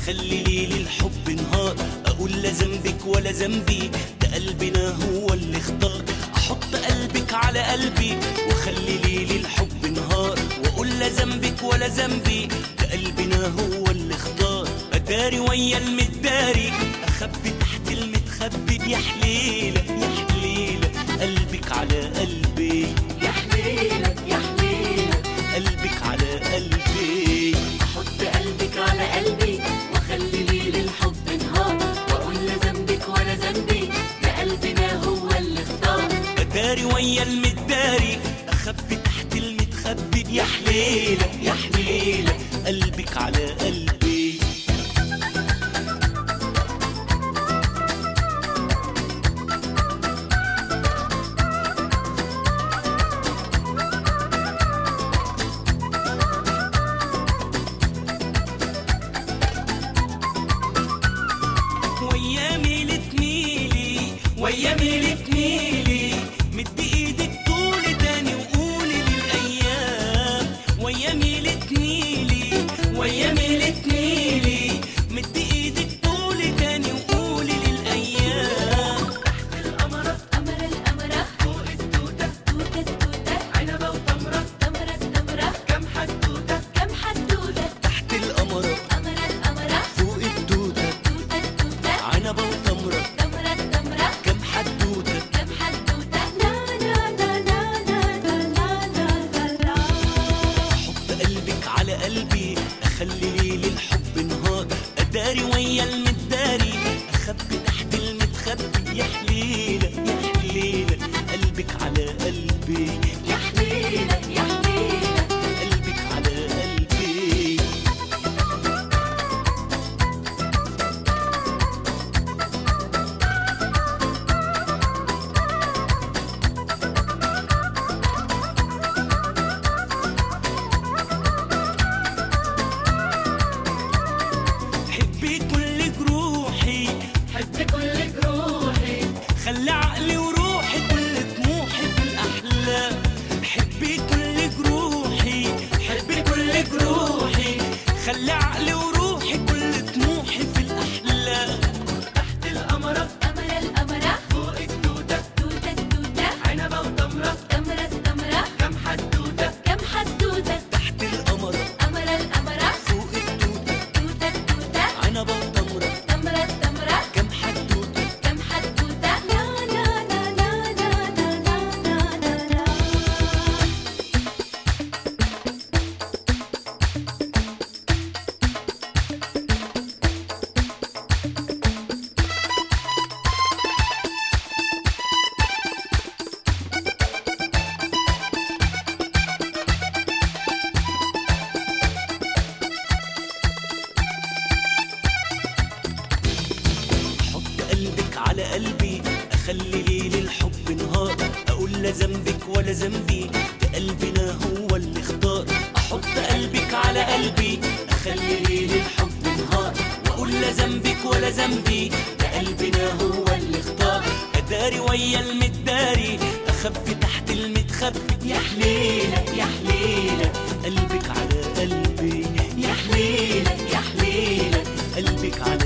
اخلي ليل الحب نهار اقول لا ذنبك ولا ذنبي ده قلبنا هو اللي اختار احط قلبك على قلبي واخلي ليل الحب نهار واقول لا ذنبك ولا ذنبي ده قلبنا هو اللي اختار اداري ويا المداري اخبي تحت المتخبي يا حليله يا حليله قلبك على قلبي يا حليلك يا حليلك قلبك على قلبي حط قلبك على قلبي وخلي ليل الحب نهار واقول لا ذنبك ولا ذنبي ده قلبنا هو اللي اختار بداري ويا المداري اخبي تحت المتخبي يا حليله يا حليله قلبك على قلبي ويا ميلة ميلي ويا ميلة ميلي مد ايدك طول تاني وقولي للايام ويا ميلة ميلي ويا ميلة ميلي مد ايدك طول تاني وقولي للايام القمرة قمر القمرة فوق التوتة توتة التوتة عنبة وتمرة تمرة التمرة كم حدوتة كم حدوتة تحت القمرة قمر القمرة فوق الدودة توتة التوتة عنبة وتمرة تمرة التمرة كم حدوتة كم حدوتة لا لا لا لا لا لا لا لا لا احط قلبك على قلبي اخلي ليل الحب نهار اداري ويا المداري اخبي تحت المتخبي يا حليله يا حليله قلبك على قلبي يا حليلك يا حليلك قلبك على قلبي حبي كل جروحي حب كل جروحي خلي عقلي وروحي كل طموحي في الأحلام حبي كل جروحي حبي كل جروحي خلي عقلي وروحي كل طموحي في الأحلام تحت القمرة قمر القمرة فوق التوتة توتة التوتة عنبة وتمرة تمرة التمرة كم حدوتة كم حدوتة تحت القمرة قمر القمرة فوق التوتة توتة التوتة عنبة وتمرة تمرة التمرة كم حدوتة كم حدوتة لا لا لا لا لا لا لا لا لا حط قلبك على قلبي اخلي ليل الحب نهار اقول لا ذنبك ولا ذنبي ده قلبنا هو اللي اختار احط قلبك على قلبي اخلي ليل الحب نهار واقول لا ذنبك ولا ذنبي ده قلبنا هو اللي اختار اداري ويا المداري اخبي تحت المتخبي يا حليله يا حليله قلبك على قلبي يا حليله يا حليله قلبك على